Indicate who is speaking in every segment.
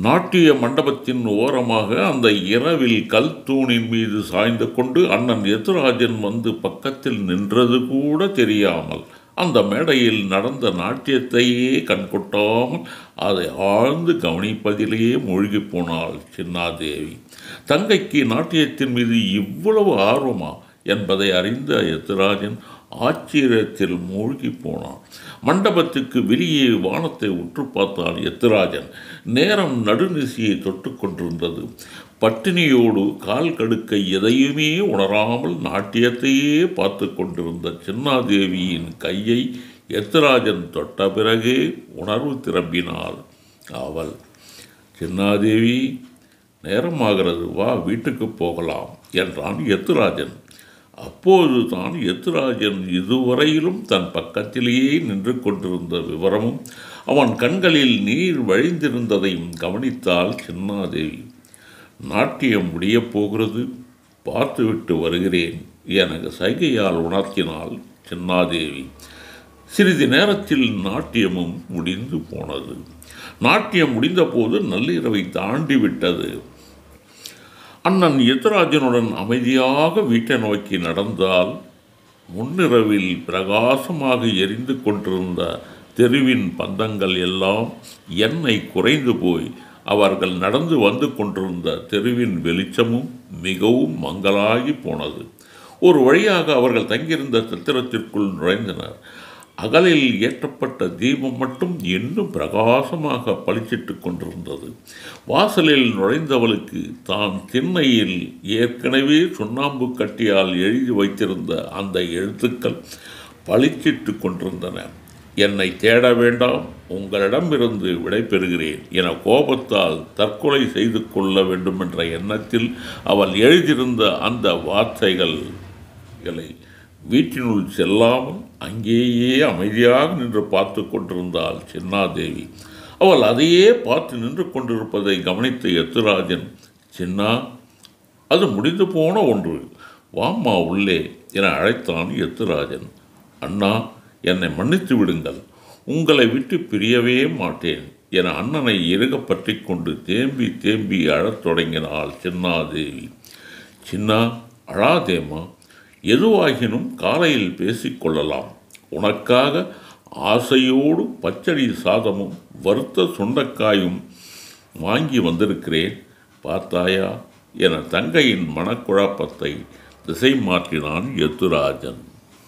Speaker 1: நாட்டிய மண்டபத்தின் ஓரமாக அந்த இரவில் கல் தூணின் மீது சாய்ந்து கொண்டு அண்ணன் எத்துராஜன் வந்து பக்கத்தில் நின்றது கூட தெரியாமல் அந்த மேடையில் நடந்த நாட்டியத்தையே கண்கொட்டாமல் அதை ஆழ்ந்து கவனிப்பதிலேயே மூழ்கி போனாள் சின்னாதேவி தங்கைக்கு நாட்டியத்தின் மீது இவ்வளவு ஆர்வமா என்பதை அறிந்த எத்துராஜன் ஆச்சரியத்தில் மூழ்கி போனான் மண்டபத்துக்கு வெளியே வானத்தை உற்று பார்த்தான் எத்துராஜன் நேரம் நடுநிசியை தொட்டு கொண்டிருந்தது பட்டினியோடு கால் கடுக்க எதையுமே உணராமல் நாட்டியத்தையே பார்த்து கொண்டிருந்த சின்னாதேவியின் கையை எத்துராஜன் தொட்ட பிறகே உணர்வு திரும்பினாள் அவள் சின்னாதேவி நேரமாகிறது வா வீட்டுக்கு போகலாம் என்றான் எத்துராஜன் அப்போது தான் எத்துராஜன் இதுவரையிலும் தன் பக்கத்திலேயே நின்று கொண்டிருந்த விவரமும் அவன் கண்களில் நீர் வழிந்திருந்ததையும் கவனித்தாள் சின்னாதேவி நாட்டியம் முடியப் போகிறது பார்த்துவிட்டு வருகிறேன் எனக்கு சைகையால் உணர்த்தினாள் சின்னாதேவி சிறிது நேரத்தில் நாட்டியமும் முடிந்து போனது நாட்டியம் முடிந்தபோது நள்ளிரவை தாண்டி விட்டது அண்ணன் எத்ராஜனுடன் அமைதியாக வீட்டை நோக்கி நடந்தால் முன்னிரவில் பிரகாசமாக எரிந்து கொண்டிருந்த தெருவின் பந்தங்கள் எல்லாம் எண்ணெய் குறைந்து போய் அவர்கள் நடந்து வந்து கொண்டிருந்த தெருவின் வெளிச்சமும் மிகவும் மங்கலாகி போனது ஒரு வழியாக அவர்கள் தங்கியிருந்த சித்திரத்திற்குள் நுழைந்தனர் அகலில் ஏற்றப்பட்ட தீபம் மட்டும் இன்னும் பிரகாசமாக பளிச்சிட்டு கொண்டிருந்தது வாசலில் நுழைந்தவளுக்கு தான் திண்ணையில் ஏற்கனவே சுண்ணாம்பு கட்டியால் எழுதி வைத்திருந்த அந்த எழுத்துக்கள் பளிச்சிட்டு கொண்டிருந்தன என்னை தேட வேண்டாம் உங்களிடமிருந்து விடைபெறுகிறேன் என கோபத்தால் தற்கொலை செய்து கொள்ள வேண்டுமென்ற எண்ணத்தில் அவள் எழுதியிருந்த அந்த வார்த்தைகளை வீட்டினுள் செல்லாமல் அங்கேயே அமைதியாக நின்று பார்த்து கொண்டிருந்தாள் சின்னாதேவி அவள் அதையே பார்த்து நின்று கொண்டிருப்பதை கவனித்த எத்துராஜன் சின்னா அது முடிந்து போன ஒன்று வாம்மா உள்ளே என அழைத்தான் எத்துராஜன் அண்ணா என்னை மன்னித்து விடுங்கள் உங்களை விட்டு பிரியவே மாட்டேன் என அண்ணனை இறுக பற்றி கொண்டு தேம்பி தேம்பி அழத் தொடங்கினாள் சின்னாதேவி சின்னா அழாதேம்மா எதுவாகினும் காலையில் பேசிக்கொள்ளலாம் உனக்காக ஆசையோடு பச்சடி சாதமும் வறுத்த சுண்டக்காயும் வாங்கி வந்திருக்கிறேன் பார்த்தாயா என தங்கையின் மனக்குழப்பத்தை திசை மாற்றினான் எத்துராஜன்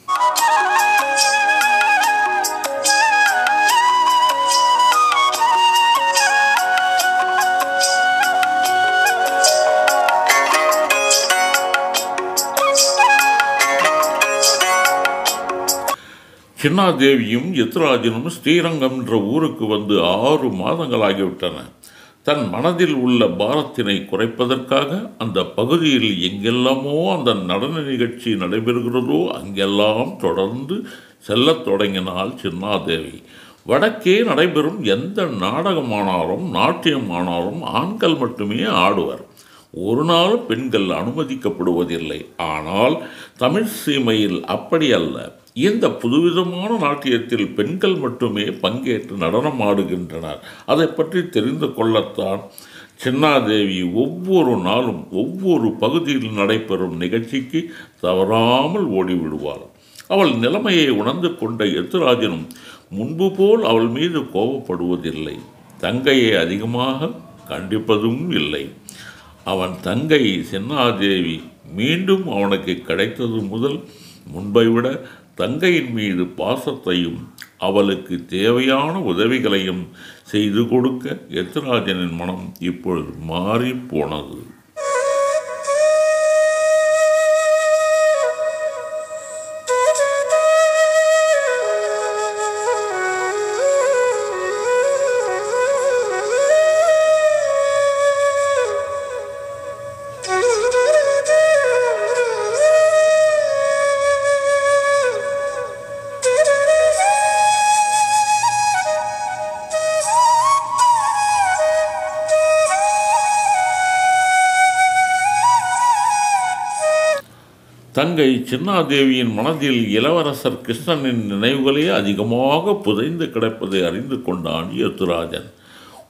Speaker 1: சின்னாதேவியும் எத்ராஜனும் ஸ்ரீரங்கம் என்ற ஊருக்கு வந்து ஆறு மாதங்களாகிவிட்டன தன் மனதில் உள்ள பாரத்தினை குறைப்பதற்காக அந்த பகுதியில் எங்கெல்லாமோ அந்த நடன நிகழ்ச்சி நடைபெறுகிறதோ அங்கெல்லாம் தொடர்ந்து செல்லத் தொடங்கினாள் சின்னாதேவி வடக்கே நடைபெறும் எந்த நாடகமானாலும் நாட்டியமானாலும் ஆண்கள் மட்டுமே ஆடுவர் ஒரு நாள் பெண்கள் அனுமதிக்கப்படுவதில்லை ஆனால் தமிழ் சீமையில் அப்படி அல்ல இந்த புதுவிதமான நாட்டியத்தில் பெண்கள் மட்டுமே பங்கேற்று நடனம் ஆடுகின்றனர் அதை பற்றி தெரிந்து கொள்ளத்தான் சின்னாதேவி ஒவ்வொரு நாளும் ஒவ்வொரு பகுதியில் நடைபெறும் நிகழ்ச்சிக்கு தவறாமல் ஓடிவிடுவாள் அவள் நிலைமையை உணர்ந்து கொண்ட எத்துராஜனும் முன்பு போல் அவள் மீது கோபப்படுவதில்லை தங்கையை அதிகமாக கண்டிப்பதும் இல்லை அவன் தங்கை சின்னாதேவி மீண்டும் அவனுக்கு கிடைத்தது முதல் முன்பை விட தங்கையின் மீது பாசத்தையும் அவளுக்கு தேவையான உதவிகளையும் செய்து கொடுக்க எத்ராஜனின் மனம் இப்பொழுது மாறிப் போனது தங்கை சின்னாதேவியின் மனதில் இளவரசர் கிருஷ்ணனின் நினைவுகளே அதிகமாக புதைந்து கிடப்பதை அறிந்து கொண்டான் யத்துராஜன்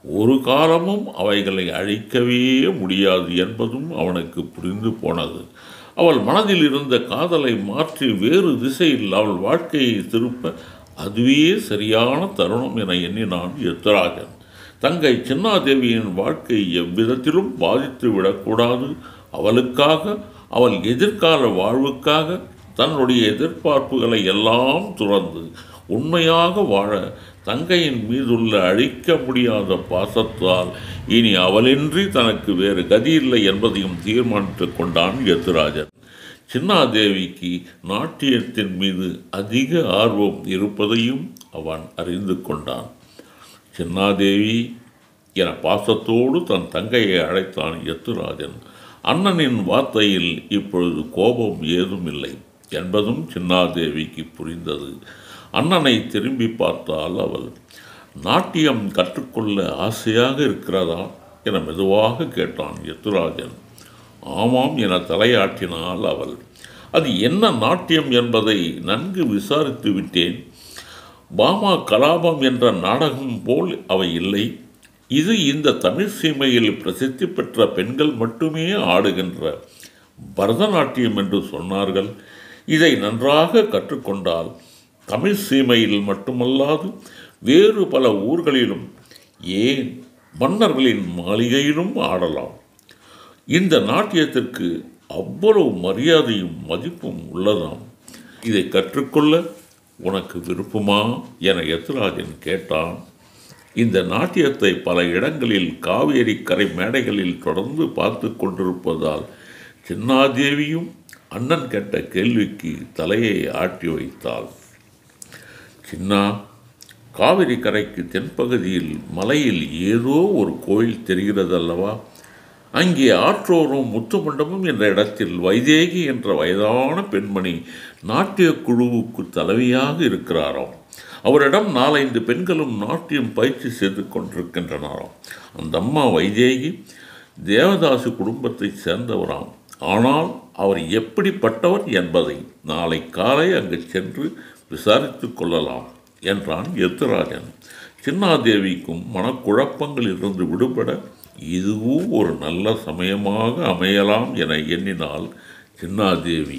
Speaker 1: ஒரு காலமும் அவைகளை அழிக்கவே முடியாது என்பதும் அவனுக்கு புரிந்து போனது அவள் மனதில் இருந்த காதலை மாற்றி வேறு திசையில் அவள் வாழ்க்கையை திருப்ப அதுவே சரியான தருணம் என எண்ணினான் எத்ராஜன் தங்கை சின்னாதேவியின் வாழ்க்கை எவ்விதத்திலும் பாதித்து விடக்கூடாது அவளுக்காக அவள் எதிர்கால வாழ்வுக்காக தன்னுடைய எதிர்பார்ப்புகளை எல்லாம் துறந்து உண்மையாக வாழ தங்கையின் மீதுள்ள அழிக்க முடியாத பாசத்தால் இனி அவளின்றி தனக்கு வேறு கதியில்லை என்பதையும் தீர்மானித்துக் கொண்டான் எத்துராஜன் சின்னாதேவிக்கு நாட்டியத்தின் மீது அதிக ஆர்வம் இருப்பதையும் அவன் அறிந்து கொண்டான் சின்னாதேவி என பாசத்தோடு தன் தங்கையை அழைத்தான் எத்துராஜன் அண்ணனின் வார்த்தையில் இப்பொழுது கோபம் ஏதும் இல்லை என்பதும் சின்னாதேவிக்கு புரிந்தது அண்ணனை திரும்பி பார்த்தால் அவள் நாட்டியம் கற்றுக்கொள்ள ஆசையாக இருக்கிறதா என மெதுவாக கேட்டான் எத்துராஜன் ஆமாம் என தலையாட்டினாள் அவள் அது என்ன நாட்டியம் என்பதை நன்கு விசாரித்து விட்டேன் பாமா கலாபம் என்ற நாடகம் போல் அவை இல்லை இது இந்த தமிழ் சீமையில் பிரசித்தி பெற்ற பெண்கள் மட்டுமே ஆடுகின்ற பரதநாட்டியம் என்று சொன்னார்கள் இதை நன்றாக கற்றுக்கொண்டால் தமிழ் சீமையில் மட்டுமல்லாது வேறு பல ஊர்களிலும் ஏன் மன்னர்களின் மாளிகையிலும் ஆடலாம் இந்த நாட்டியத்திற்கு அவ்வளவு மரியாதையும் மதிப்பும் உள்ளதாம் இதை கற்றுக்கொள்ள உனக்கு விருப்பமா என எத்ராஜன் கேட்டான் இந்த நாட்டியத்தை பல இடங்களில் காவேரி கரை மேடைகளில் தொடர்ந்து பார்த்து கொண்டிருப்பதால் சின்னாதேவியும் அண்ணன் கேட்ட கேள்விக்கு தலையை ஆட்டி வைத்தாள் சின்னா காவிரி கரைக்கு தென்பகுதியில் மலையில் ஏதோ ஒரு கோயில் தெரிகிறதல்லவா அங்கே ஆற்றோரும் முத்துமண்டபம் என்ற இடத்தில் வைதேகி என்ற வயதான பெண்மணி நாட்டிய குழுவுக்கு தலைவியாக இருக்கிறாராம் அவரிடம் நாலைந்து பெண்களும் நாட்டியம் பயிற்சி செய்து கொண்டிருக்கின்றனராம் அந்த அம்மா வைதேகி தேவதாசு குடும்பத்தைச் சேர்ந்தவராம் ஆனால் அவர் எப்படிப்பட்டவர் என்பதை நாளை காலை அங்கு சென்று விசாரித்து கொள்ளலாம் என்றான் எத்துராஜன் சின்னாதேவிக்கும் மனக்குழப்பங்களில் இருந்து விடுபட இதுவும் ஒரு நல்ல சமயமாக அமையலாம் என எண்ணினாள் சின்னாதேவி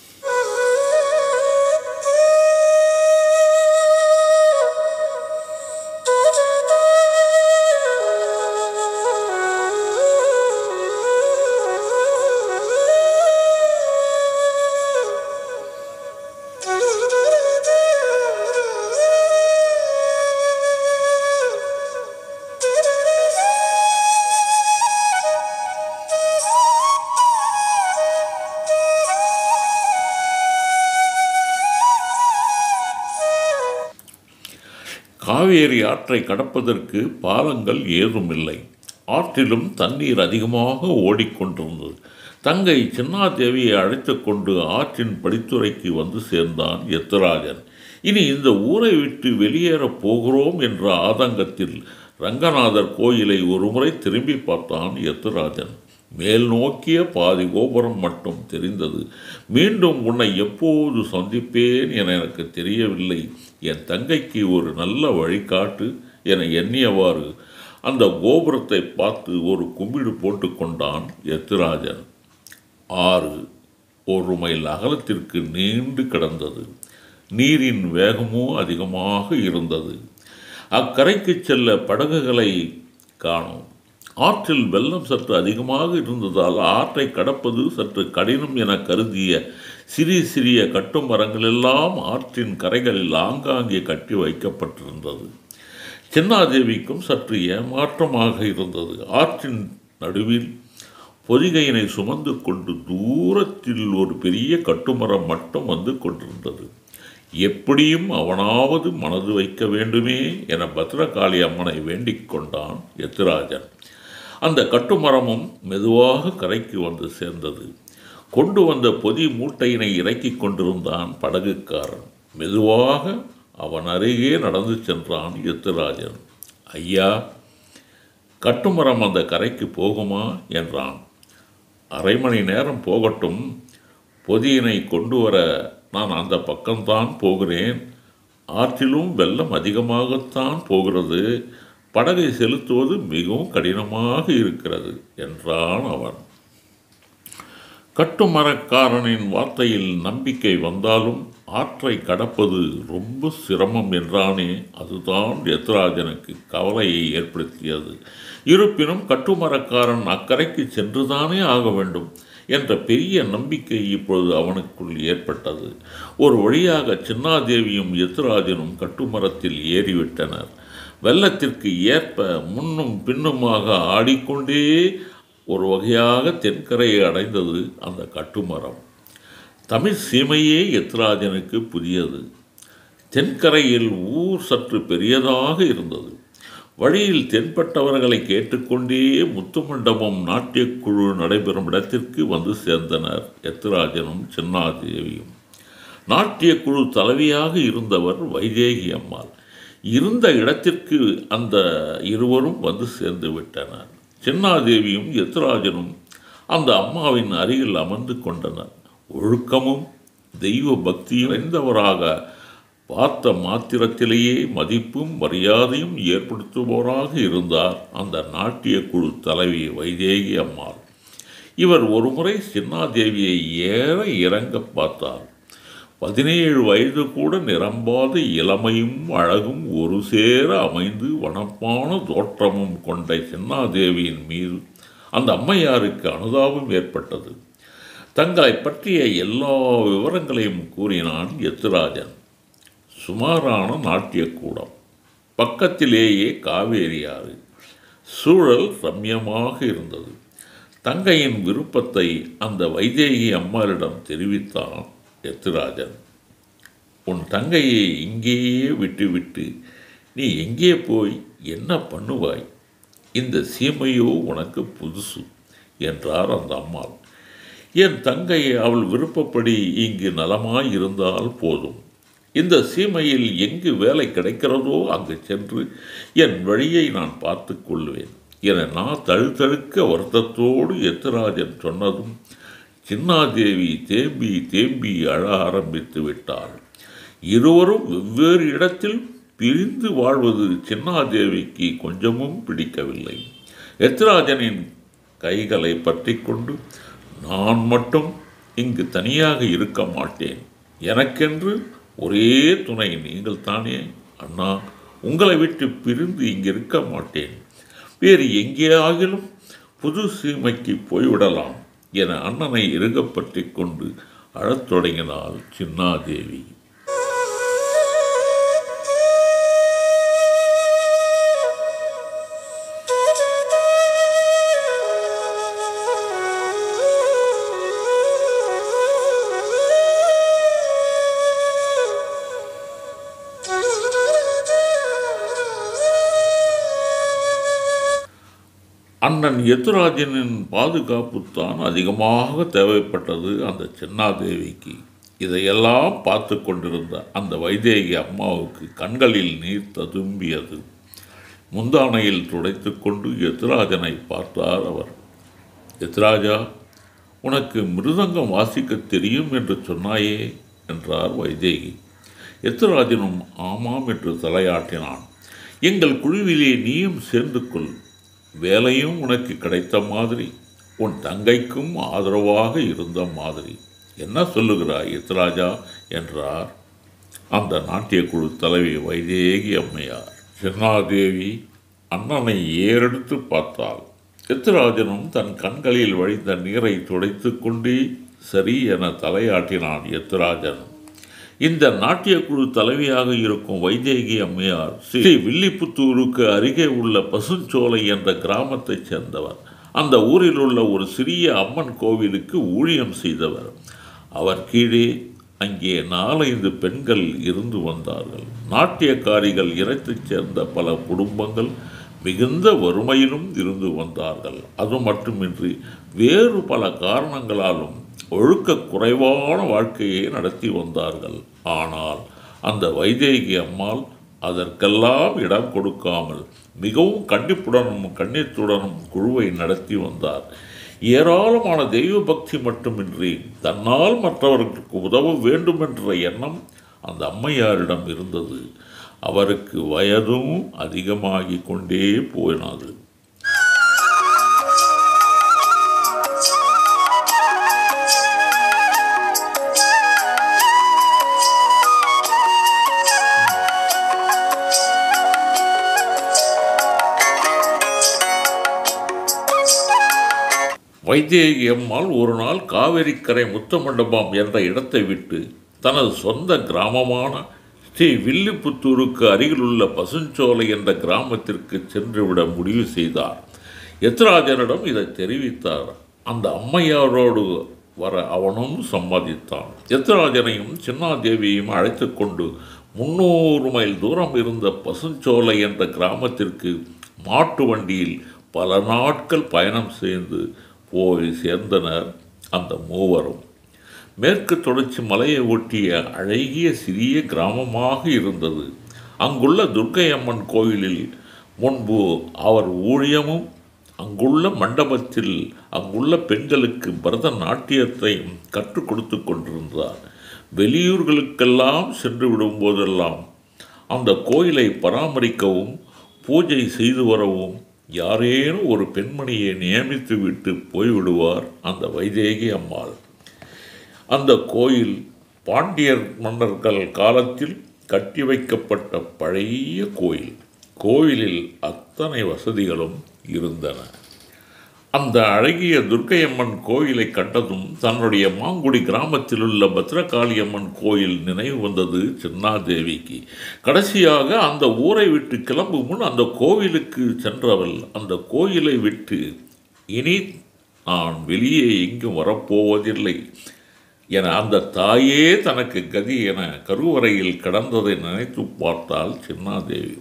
Speaker 1: காவேரி ஆற்றை கடப்பதற்கு பாலங்கள் ஏதுமில்லை ஆற்றிலும் தண்ணீர் அதிகமாக ஓடிக்கொண்டிருந்தது தங்கை சின்னாதேவியை அழைத்து கொண்டு ஆற்றின் படித்துறைக்கு வந்து சேர்ந்தான் எத்தராஜன் இனி இந்த ஊரை விட்டு வெளியேறப் போகிறோம் என்ற ஆதங்கத்தில் ரங்கநாதர் கோயிலை ஒருமுறை திரும்பி பார்த்தான் எத்துராஜன் மேல் நோக்கிய பாதி கோபுரம் மட்டும் தெரிந்தது மீண்டும் உன்னை எப்போது சந்திப்பேன் என எனக்கு தெரியவில்லை என் தங்கைக்கு ஒரு நல்ல வழிகாட்டு என எண்ணியவாறு அந்த கோபுரத்தை பார்த்து ஒரு கும்பிடு போட்டுக்கொண்டான் எத்துராஜன் ஆறு ஒரு மைல் அகலத்திற்கு நீண்டு கிடந்தது நீரின் வேகமோ அதிகமாக இருந்தது அக்கரைக்கு செல்ல படகுகளை காணோம் ஆற்றில் வெள்ளம் சற்று அதிகமாக இருந்ததால் ஆற்றை கடப்பது சற்று கடினம் என கருதிய சிறிய சிறிய கட்டுமரங்களெல்லாம் ஆற்றின் கரைகளில் ஆங்காங்கே கட்டி வைக்கப்பட்டிருந்தது சின்னாதேவிக்கும் சற்று ஏமாற்றமாக இருந்தது ஆற்றின் நடுவில் பொதிகையினை சுமந்து கொண்டு தூரத்தில் ஒரு பெரிய கட்டுமரம் மட்டும் வந்து கொண்டிருந்தது எப்படியும் அவனாவது மனது வைக்க வேண்டுமே என பத்ரகாளி அம்மனை வேண்டிக் கொண்டான் எத்திராஜன் அந்த கட்டுமரமும் மெதுவாக கரைக்கு வந்து சேர்ந்தது கொண்டு வந்த பொதி மூட்டையினை இறக்கிக் கொண்டிருந்தான் படகுக்காரன் மெதுவாக அவன் அருகே நடந்து சென்றான் எத்திராஜன் ஐயா கட்டுமரம் அந்த கரைக்கு போகுமா என்றான் அரை மணி நேரம் போகட்டும் பொதியினை கொண்டு வர நான் அந்த பக்கம்தான் போகிறேன் ஆற்றிலும் வெள்ளம் அதிகமாகத்தான் போகிறது படகை செலுத்துவது மிகவும் கடினமாக இருக்கிறது என்றான் அவன் கட்டுமரக்காரனின் வார்த்தையில் நம்பிக்கை வந்தாலும் ஆற்றை கடப்பது ரொம்ப சிரமம் என்றானே அதுதான் எத்ராஜனுக்கு கவலையை ஏற்படுத்தியது இருப்பினும் கட்டுமரக்காரன் அக்கறைக்கு சென்றுதானே ஆக வேண்டும் என்ற பெரிய நம்பிக்கை இப்பொழுது அவனுக்குள் ஏற்பட்டது ஒரு வழியாக சின்னாதேவியும் எத்ராஜனும் கட்டுமரத்தில் ஏறிவிட்டனர் வெள்ளத்திற்கு ஏற்ப முன்னும் பின்னுமாக ஆடிக்கொண்டே ஒரு வகையாக தென்கரையை அடைந்தது அந்த கட்டுமரம் தமிழ் சீமையே எத்ராஜனுக்கு புதியது தென்கரையில் ஊர் சற்று பெரியதாக இருந்தது வழியில் தென்பட்டவர்களை கேட்டுக்கொண்டே முத்துமண்டபம் நாட்டியக்குழு நடைபெறும் இடத்திற்கு வந்து சேர்ந்தனர் எத்ராஜனும் சின்னாதேவியும் நாட்டியக்குழு தலைவியாக இருந்தவர் வைதேகி அம்மாள் இருந்த இடத்திற்கு அந்த இருவரும் வந்து சேர்ந்து விட்டனர் சின்னாதேவியும் எத்ராஜனும் அந்த அம்மாவின் அருகில் அமர்ந்து கொண்டனர் ஒழுக்கமும் தெய்வ பக்தி நிறைந்தவராக பார்த்த மாத்திரத்திலேயே மதிப்பும் மரியாதையும் ஏற்படுத்துபவராக இருந்தார் அந்த நாட்டிய குழு தலைவி வைதேகி அம்மாள் இவர் ஒருமுறை சின்னாதேவியை ஏற இறங்க பார்த்தார் பதினேழு வயது கூட நிரம்பாத இளமையும் அழகும் ஒரு சேர அமைந்து வனப்பான தோற்றமும் கொண்ட சின்னாதேவியின் மீது அந்த அம்மையாருக்கு அனுதாபம் ஏற்பட்டது தங்களை பற்றிய எல்லா விவரங்களையும் கூறினான் எத்துராஜன் சுமாரான நாட்டியக்கூடம் பக்கத்திலேயே காவேரி ஆறு சூழல் ரம்யமாக இருந்தது தங்கையின் விருப்பத்தை அந்த வைதேகி அம்மாளிடம் தெரிவித்தான் எத்திராஜன் உன் தங்கையை இங்கேயே விட்டுவிட்டு நீ எங்கே போய் என்ன பண்ணுவாய் இந்த சீமையோ உனக்கு புதுசு என்றார் அந்த அம்மாள் என் தங்கை அவள் விருப்பப்படி இங்கு நலமாய் இருந்தால் போதும் இந்த சீமையில் எங்கு வேலை கிடைக்கிறதோ அங்கு சென்று என் வழியை நான் பார்த்து கொள்வேன் என நான் தழுத்தழுக்க வருத்தத்தோடு எத்திராஜன் சொன்னதும் சின்னாதேவி தேம்பி தேம்பி அழ ஆரம்பித்து விட்டாள் இருவரும் வெவ்வேறு இடத்தில் பிரிந்து வாழ்வது சின்னாதேவிக்கு கொஞ்சமும் பிடிக்கவில்லை எத்ராஜனின் கைகளை பற்றி கொண்டு நான் மட்டும் இங்கு தனியாக இருக்க மாட்டேன் எனக்கென்று ஒரே துணை நீங்கள் தானே அண்ணா உங்களை விட்டு பிரிந்து இங்கு இருக்க மாட்டேன் வேறு எங்கேயாகிலும் புது சீமைக்கு போய்விடலாம் என அண்ணனை இறுகப்பற்றி கொண்டு அழத் தொடங்கினாள் சின்னாதேவி அண்ணன் எத்துராஜனின் பாதுகாப்புத்தான் அதிகமாக தேவைப்பட்டது அந்த சின்னாதேவிக்கு இதையெல்லாம் பார்த்து கொண்டிருந்த அந்த வைதேகி அம்மாவுக்கு கண்களில் நீர் ததும்பியது முந்தானையில் துடைத்து கொண்டு எத்ராஜனை பார்த்தார் அவர் எத்ராஜா உனக்கு மிருதங்கம் வாசிக்க தெரியும் என்று சொன்னாயே என்றார் வைதேகி எத்ராஜனும் ஆமாம் என்று தலையாட்டினான் எங்கள் குழுவிலே நீயும் சேர்ந்து கொள் வேலையும் உனக்கு கிடைத்த மாதிரி உன் தங்கைக்கும் ஆதரவாக இருந்த மாதிரி என்ன சொல்லுகிறாய் எத்ராஜா என்றார் அந்த நாட்டியக்குழு தலைவி வைதேகி அம்மையார் சின்னாதேவி அண்ணனை ஏறெடுத்து பார்த்தாள் எத்திராஜனும் தன் கண்களில் வழிந்த நீரை துடைத்து கொண்டே சரி என தலையாட்டினான் எத்திராஜன் இந்த நாட்டியக்குழு தலைவியாக இருக்கும் வைதேகி அம்மையார் ஸ்ரீ வில்லிபுத்தூருக்கு அருகே உள்ள பசுஞ்சோலை என்ற கிராமத்தைச் சேர்ந்தவர் அந்த ஊரில் உள்ள ஒரு சிறிய அம்மன் கோவிலுக்கு ஊழியம் செய்தவர் அவர் கீழே அங்கே நாலைந்து பெண்கள் இருந்து வந்தார்கள் நாட்டியக்காரிகள் இனத்தைச் சேர்ந்த பல குடும்பங்கள் மிகுந்த வறுமையிலும் இருந்து வந்தார்கள் அது மட்டுமின்றி வேறு பல காரணங்களாலும் ஒழுக்க குறைவான வாழ்க்கையை நடத்தி வந்தார்கள் ஆனால் அந்த வைதேகி அம்மாள் அதற்கெல்லாம் இடம் கொடுக்காமல் மிகவும் கண்டிப்புடனும் கண்ணியத்துடனும் குழுவை நடத்தி வந்தார் ஏராளமான தெய்வ பக்தி மட்டுமின்றி தன்னால் மற்றவர்களுக்கு உதவ வேண்டும் என்ற எண்ணம் அந்த அம்மையாரிடம் இருந்தது அவருக்கு வயதும் அதிகமாகிக் கொண்டே போனது வைத்தேகி அம்மாள் ஒரு நாள் காவிரிக்கரை முத்தமண்டபம் என்ற இடத்தை விட்டு தனது சொந்த கிராமமான ஸ்ரீ வில்லிபுத்தூருக்கு அருகிலுள்ள பசுஞ்சோலை என்ற கிராமத்திற்கு சென்றுவிட முடிவு செய்தார் எத்ராஜனிடம் இதை தெரிவித்தார் அந்த அம்மையாரோடு வர அவனும் சம்மதித்தான் எத்ராஜனையும் சின்னாதேவியையும் அழைத்து கொண்டு முன்னூறு மைல் தூரம் இருந்த பசுஞ்சோலை என்ற கிராமத்திற்கு மாட்டு வண்டியில் பல நாட்கள் பயணம் செய்து போய் சேர்ந்தனர் அந்த மூவரும் மேற்கு தொடர்ச்சி மலையை ஒட்டிய அழகிய சிறிய கிராமமாக இருந்தது அங்குள்ள துர்க்கை அம்மன் கோயிலில் முன்பு அவர் ஊழியமும் அங்குள்ள மண்டபத்தில் அங்குள்ள பெண்களுக்கு பரதநாட்டியத்தை கற்றுக் கொடுத்து கொண்டிருந்தார் வெளியூர்களுக்கெல்லாம் சென்று விடும்போதெல்லாம் அந்த கோயிலை பராமரிக்கவும் பூஜை செய்து வரவும் யாரேனும் ஒரு பெண்மணியை நியமித்து விட்டு போய்விடுவார் அந்த வைதேகி அம்மாள் அந்த கோயில் பாண்டியர் மன்னர்கள் காலத்தில் கட்டி வைக்கப்பட்ட பழைய கோயில் கோயிலில் அத்தனை வசதிகளும் இருந்தன அந்த அழகிய துர்க்கையம்மன் கோயிலை கண்டதும் தன்னுடைய மாங்குடி கிராமத்தில் உள்ள பத்ரகாளியம்மன் கோயில் நினைவு வந்தது சின்னாதேவிக்கு கடைசியாக அந்த ஊரை விட்டு கிளம்பும் முன் அந்த கோவிலுக்கு சென்றவள் அந்த கோயிலை விட்டு இனி நான் வெளியே எங்கும் வரப்போவதில்லை என அந்த தாயே தனக்கு கதி என கருவறையில் கடந்ததை நினைத்து பார்த்தால் சின்னாதேவி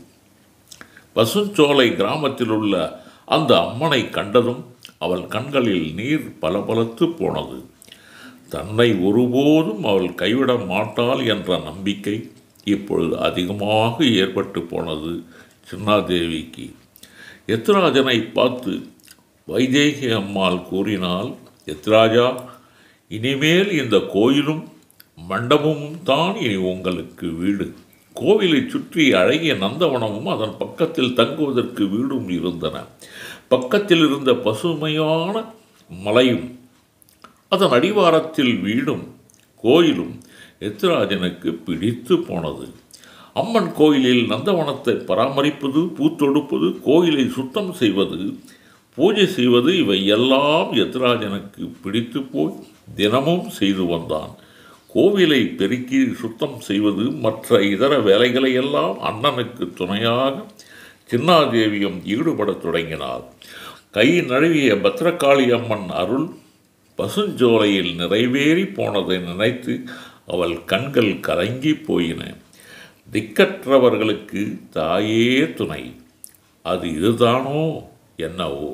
Speaker 1: பசுஞ்சோலை கிராமத்தில் உள்ள அந்த அம்மனை கண்டதும் அவள் கண்களில் நீர் பளபளத்து போனது தன்னை ஒருபோதும் அவள் கைவிட மாட்டாள் என்ற நம்பிக்கை இப்பொழுது அதிகமாக ஏற்பட்டு போனது சின்னாதேவிக்கு எத்ராஜனை பார்த்து வைதேகி அம்மாள் கூறினால் எத்ராஜா இனிமேல் இந்த கோயிலும் மண்டபமும் தான் இனி உங்களுக்கு வீடு கோவிலை சுற்றி அழகிய நந்தவனமும் அதன் பக்கத்தில் தங்குவதற்கு வீடும் இருந்தன பக்கத்தில் இருந்த பசுமையான மலையும் அதன் அடிவாரத்தில் வீடும் கோயிலும் எத்ராஜனுக்கு பிடித்து போனது அம்மன் கோயிலில் நந்தவனத்தை பராமரிப்பது பூத்தொடுப்பது கோயிலை சுத்தம் செய்வது பூஜை செய்வது இவை எல்லாம் எத்ராஜனுக்கு பிடித்து போய் தினமும் செய்து வந்தான் கோவிலை பெருக்கி சுத்தம் செய்வது மற்ற இதர வேலைகளை எல்லாம் அண்ணனுக்கு துணையாக சின்னாதேவியும் ஈடுபடத் தொடங்கினார் கை நழுவிய பத்ரகாளி அம்மன் அருள் பசுஞ்சோலையில் நிறைவேறி போனதை நினைத்து அவள் கண்கள் கலங்கி போயின திக்கற்றவர்களுக்கு தாயே துணை அது இதுதானோ என்னவோ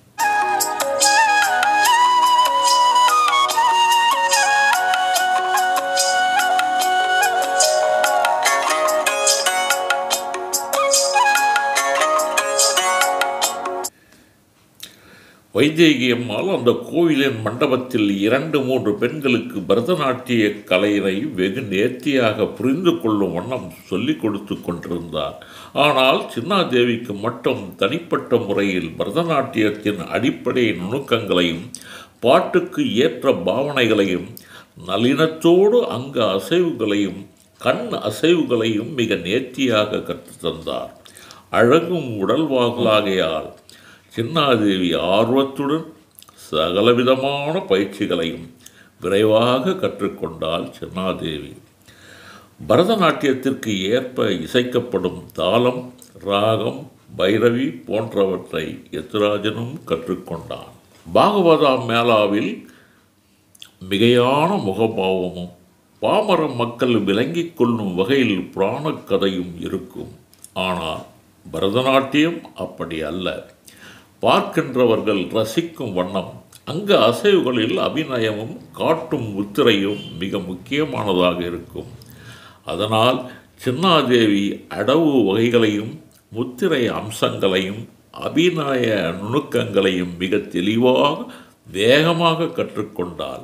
Speaker 1: வைதேகி அம்மாள் அந்த கோவிலின் மண்டபத்தில் இரண்டு மூன்று பெண்களுக்கு பரதநாட்டிய கலையினை வெகு நேர்த்தியாக புரிந்து கொள்ளும் வண்ணம் சொல்லிக் கொடுத்து கொண்டிருந்தார் ஆனால் சின்னாதேவிக்கு மட்டும் தனிப்பட்ட முறையில் பரதநாட்டியத்தின் அடிப்படை நுணுக்கங்களையும் பாட்டுக்கு ஏற்ற பாவனைகளையும் நளினத்தோடு அங்க அசைவுகளையும் கண் அசைவுகளையும் மிக நேர்த்தியாக கற்றுத்தந்தார் அழகும் உடல்வாகலாகையால் சின்னாதேவி ஆர்வத்துடன் சகலவிதமான பயிற்சிகளையும் விரைவாக கற்றுக்கொண்டாள் சின்னாதேவி பரதநாட்டியத்திற்கு ஏற்ப இசைக்கப்படும் தாளம் ராகம் பைரவி போன்றவற்றை எத்ராஜனும் கற்றுக்கொண்டான் பாகவதா மேளாவில் மிகையான முகபாவமும் பாமர மக்கள் விளங்கிக் கொள்ளும் வகையில் புராணக் கதையும் இருக்கும் ஆனால் பரதநாட்டியம் அப்படி அல்ல பார்க்கின்றவர்கள் ரசிக்கும் வண்ணம் அங்க அசைவுகளில் அபிநயமும் காட்டும் முத்திரையும் மிக முக்கியமானதாக இருக்கும் அதனால் சின்னாதேவி அடவு வகைகளையும் முத்திரை அம்சங்களையும் அபிநய நுணுக்கங்களையும் மிக தெளிவாக வேகமாக கற்றுக்கொண்டால்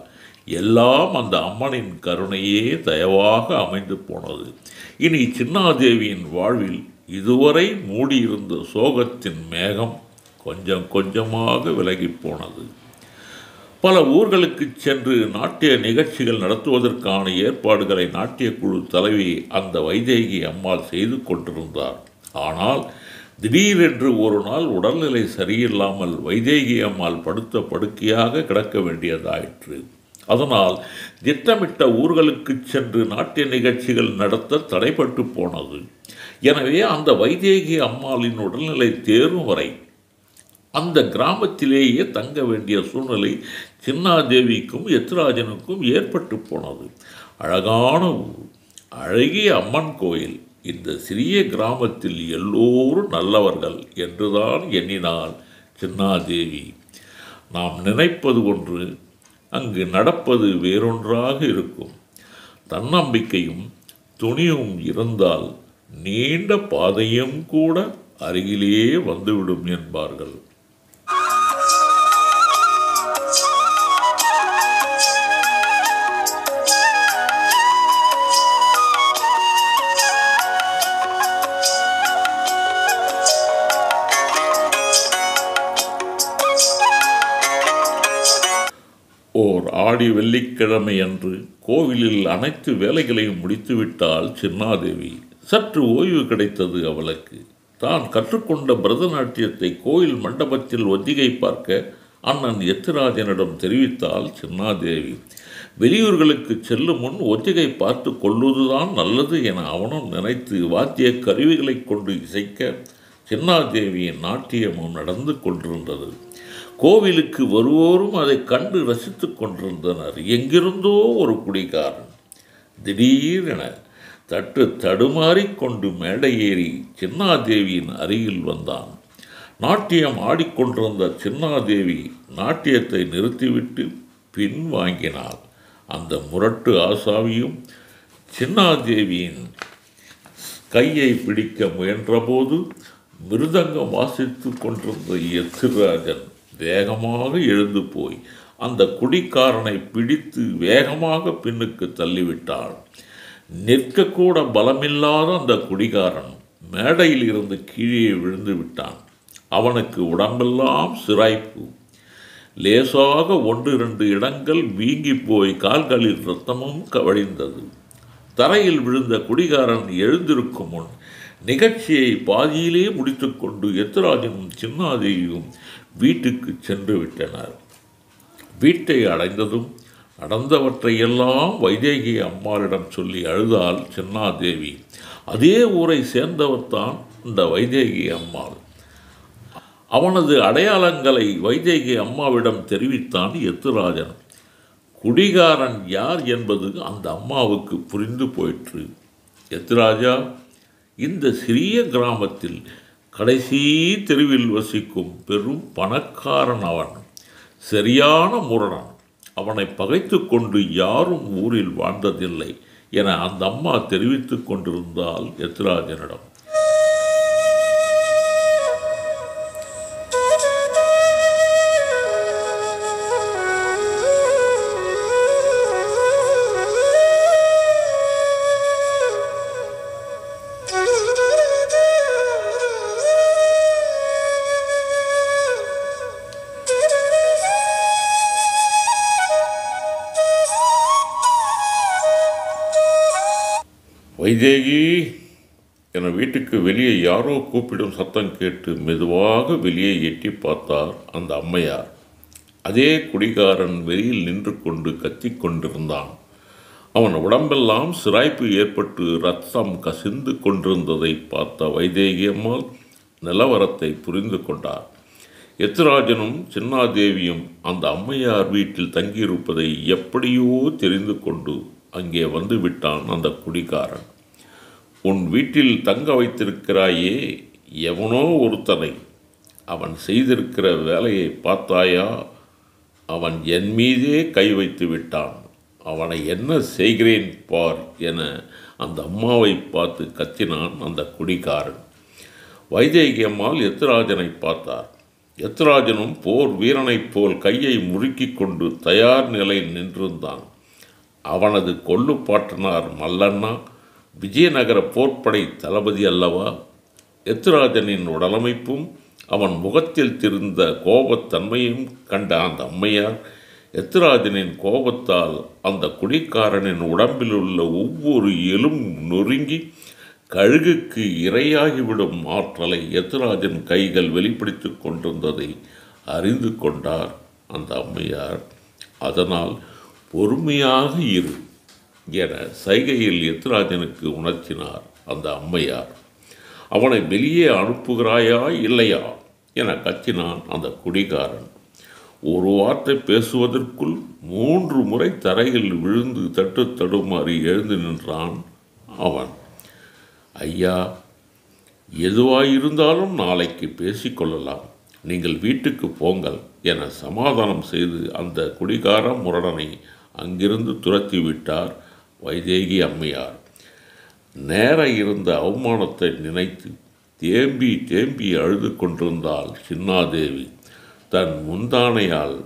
Speaker 1: எல்லாம் அந்த அம்மனின் கருணையே தயவாக அமைந்து போனது இனி சின்னாதேவியின் வாழ்வில் இதுவரை மூடியிருந்த சோகத்தின் மேகம் கொஞ்சம் கொஞ்சமாக விலகிப் போனது பல ஊர்களுக்கு சென்று நாட்டிய நிகழ்ச்சிகள் நடத்துவதற்கான ஏற்பாடுகளை நாட்டிய குழு தலைவி அந்த வைதேகி அம்மாள் செய்து கொண்டிருந்தார் ஆனால் திடீரென்று ஒரு நாள் உடல்நிலை சரியில்லாமல் வைதேகி அம்மாள் படுத்த படுக்கையாக கிடக்க வேண்டியதாயிற்று அதனால் திட்டமிட்ட ஊர்களுக்கு சென்று நாட்டிய நிகழ்ச்சிகள் நடத்த தடைப்பட்டு போனது எனவே அந்த வைதேகி அம்மாளின் உடல்நிலை தேரும் வரை அந்த கிராமத்திலேயே தங்க வேண்டிய சூழ்நிலை சின்னாதேவிக்கும் எத்ராஜனுக்கும் ஏற்பட்டு போனது அழகான ஊர் அழகிய அம்மன் கோயில் இந்த சிறிய கிராமத்தில் எல்லோரும் நல்லவர்கள் என்றுதான் எண்ணினாள் சின்னாதேவி நாம் நினைப்பது ஒன்று அங்கு நடப்பது வேறொன்றாக இருக்கும் தன்னம்பிக்கையும் துணியும் இருந்தால் நீண்ட பாதையும் கூட அருகிலே வந்துவிடும் என்பார்கள் ஓர் ஆடி வெள்ளிக்கிழமை அன்று கோவிலில் அனைத்து வேலைகளையும் முடித்துவிட்டால் சின்னாதேவி சற்று ஓய்வு கிடைத்தது அவளுக்கு தான் கற்றுக்கொண்ட பரதநாட்டியத்தை கோயில் மண்டபத்தில் ஒத்திகை பார்க்க அண்ணன் எத்திராஜனிடம் தெரிவித்தால் சின்னாதேவி வெளியூர்களுக்கு செல்லும் முன் ஒத்திகை பார்த்து கொள்வதுதான் நல்லது என அவனும் நினைத்து வாத்திய கருவிகளைக் கொண்டு இசைக்க சின்னாதேவியின் நாட்டியமும் நடந்து கொண்டிருந்தது கோவிலுக்கு வருவோரும் அதை கண்டு ரசித்துக் கொண்டிருந்தனர் எங்கிருந்தோ ஒரு குடிகாரன் திடீரென தட்டு தடுமாறிக் கொண்டு மேடை ஏறி சின்னாதேவியின் அருகில் வந்தான் நாட்டியம் ஆடிக்கொண்டிருந்த சின்னாதேவி நாட்டியத்தை நிறுத்திவிட்டு பின் வாங்கினாள் அந்த முரட்டு ஆசாவியும் சின்னாதேவியின் கையை பிடிக்க முயன்றபோது மிருதங்கம் வாசித்து கொண்டிருந்த எத்திராஜன் வேகமாக எழுந்து போய் அந்த குடிக்காரனை பிடித்து வேகமாக பின்னுக்கு தள்ளிவிட்டாள் நிற்கக்கூட பலமில்லாத அந்த குடிகாரன் மேடையில் இருந்து கீழே விழுந்து விட்டான் அவனுக்கு உடம்பெல்லாம் சிராய்ப்பு லேசாக ஒன்று இரண்டு இடங்கள் வீங்கி போய் கால்களில் இரத்தமும் கவழிந்தது தரையில் விழுந்த குடிகாரன் எழுந்திருக்கும் முன் நிகழ்ச்சியை பாதியிலே முடித்துக்கொண்டு எத்திராஜனும் சின்னாதேவியும் வீட்டுக்கு சென்று விட்டனர் வீட்டை அடைந்ததும் நடந்தவற்றையெல்லாம் வைதேகி அம்மாளிடம் சொல்லி அழுதாள் சின்னாதேவி அதே ஊரை சேர்ந்தவர்தான் இந்த வைதேகி அம்மாள் அவனது அடையாளங்களை வைதேகி அம்மாவிடம் தெரிவித்தான் எத்துராஜன் குடிகாரன் யார் என்பது அந்த அம்மாவுக்கு புரிந்து போயிற்று எத்துராஜா இந்த சிறிய கிராமத்தில் கடைசி தெருவில் வசிக்கும் பெரும் பணக்காரன் அவன் சரியான முரணன் அவனை பகைத்து கொண்டு யாரும் ஊரில் வாழ்ந்ததில்லை என அந்த அம்மா தெரிவித்துக் கொண்டிருந்தால் எத்ராஜனிடம் வைதேகி என வீட்டுக்கு வெளியே யாரோ கூப்பிடும் சத்தம் கேட்டு மெதுவாக வெளியே எட்டி பார்த்தார் அந்த அம்மையார் அதே குடிகாரன் வெளியில் நின்று கொண்டு கத்திக் கொண்டிருந்தான் அவன் உடம்பெல்லாம் சிராய்ப்பு ஏற்பட்டு ரத்தம் கசிந்து கொண்டிருந்ததை பார்த்த வைதேகி அம்மாள் நிலவரத்தை புரிந்து கொண்டார் எத்ராஜனும் சின்னாதேவியும் அந்த அம்மையார் வீட்டில் தங்கியிருப்பதை எப்படியோ தெரிந்து கொண்டு அங்கே வந்து விட்டான் அந்த குடிகாரன் உன் வீட்டில் தங்க வைத்திருக்கிறாயே எவனோ ஒருத்தனை அவன் செய்திருக்கிற வேலையை பார்த்தாயா அவன் என் மீதே கை வைத்து விட்டான் அவனை என்ன செய்கிறேன் பார் என அந்த அம்மாவை பார்த்து கத்தினான் அந்த குடிகாரன் வைதேகி அம்மாள் எத்திராஜனை பார்த்தார் எத்ராஜனும் போர் வீரனைப் போல் கையை முறுக்கிக் கொண்டு தயார் நிலையில் நின்றிருந்தான் அவனது கொள்ளுப்பாட்டனார் மல்லண்ணா விஜயநகர போர்ப்படை தளபதி அல்லவா எத்ராஜனின் உடலமைப்பும் அவன் முகத்தில் திருந்த கோபத்தன்மையும் கண்ட அந்த அம்மையார் எத்ராஜனின் கோபத்தால் அந்த குடிக்காரனின் உடம்பில் உள்ள ஒவ்வொரு எலும் நொறுங்கி கழுகுக்கு இரையாகிவிடும் ஆற்றலை எத்ராஜன் கைகள் வெளிப்படுத்திக் கொண்டிருந்ததை அறிந்து கொண்டார் அந்த அம்மையார் அதனால் பொறுமையாக இரு என சைகையில் எத்ராஜனுக்கு உணர்த்தினார் அந்த அம்மையார் அவனை வெளியே அனுப்புகிறாயா இல்லையா என கத்தினான் அந்த குடிகாரன் ஒரு வார்த்தை பேசுவதற்குள் மூன்று முறை தரையில் விழுந்து தட்டு தடுமாறி எழுந்து நின்றான் அவன் ஐயா எதுவாயிருந்தாலும் நாளைக்கு பேசிக்கொள்ளலாம் நீங்கள் வீட்டுக்கு போங்கள் என சமாதானம் செய்து அந்த குடிகார முரடனை அங்கிருந்து துரத்தி விட்டார் வைதேகி அம்மையார் நேர இருந்த அவமானத்தை நினைத்து தேம்பி தேம்பி அழுது கொண்டிருந்தாள் சின்னாதேவி தன் முந்தானையால்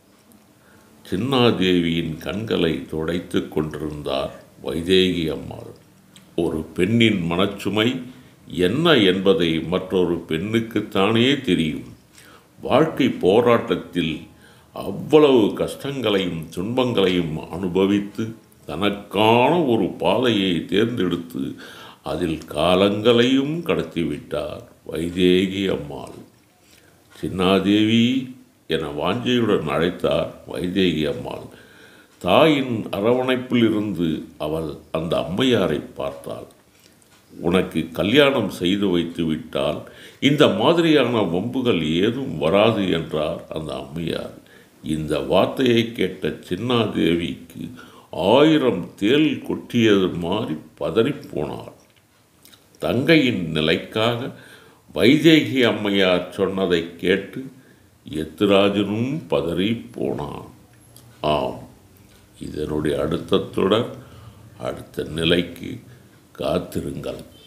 Speaker 1: சின்னாதேவியின் கண்களை துடைத்து கொண்டிருந்தார் வைதேகி அம்மாள் ஒரு பெண்ணின் மனச்சுமை என்ன என்பதை மற்றொரு பெண்ணுக்குத்தானே தெரியும் வாழ்க்கை போராட்டத்தில் அவ்வளவு கஷ்டங்களையும் துன்பங்களையும் அனுபவித்து தனக்கான ஒரு பாதையை தேர்ந்தெடுத்து அதில் காலங்களையும் கடத்திவிட்டார் வைதேகி அம்மாள் சின்னாதேவி என வாஞ்சையுடன் அழைத்தார் வைதேகி அம்மாள் தாயின் அரவணைப்பில் இருந்து அவள் அந்த அம்மையாரை பார்த்தாள் உனக்கு கல்யாணம் செய்து வைத்து விட்டால் இந்த மாதிரியான வம்புகள் ஏதும் வராது என்றார் அந்த அம்மையார் இந்த வார்த்தையை கேட்ட சின்னாதேவிக்கு ஆயிரம் தேல் கொட்டியது மாதிரி பதறிப்போனாள் தங்கையின் நிலைக்காக வைதேகி அம்மையார் சொன்னதை கேட்டு எத்திராஜனும் பதறி போனான் ஆம் இதனுடைய அடுத்த தொடர் அடுத்த நிலைக்கு காத்திருங்கள்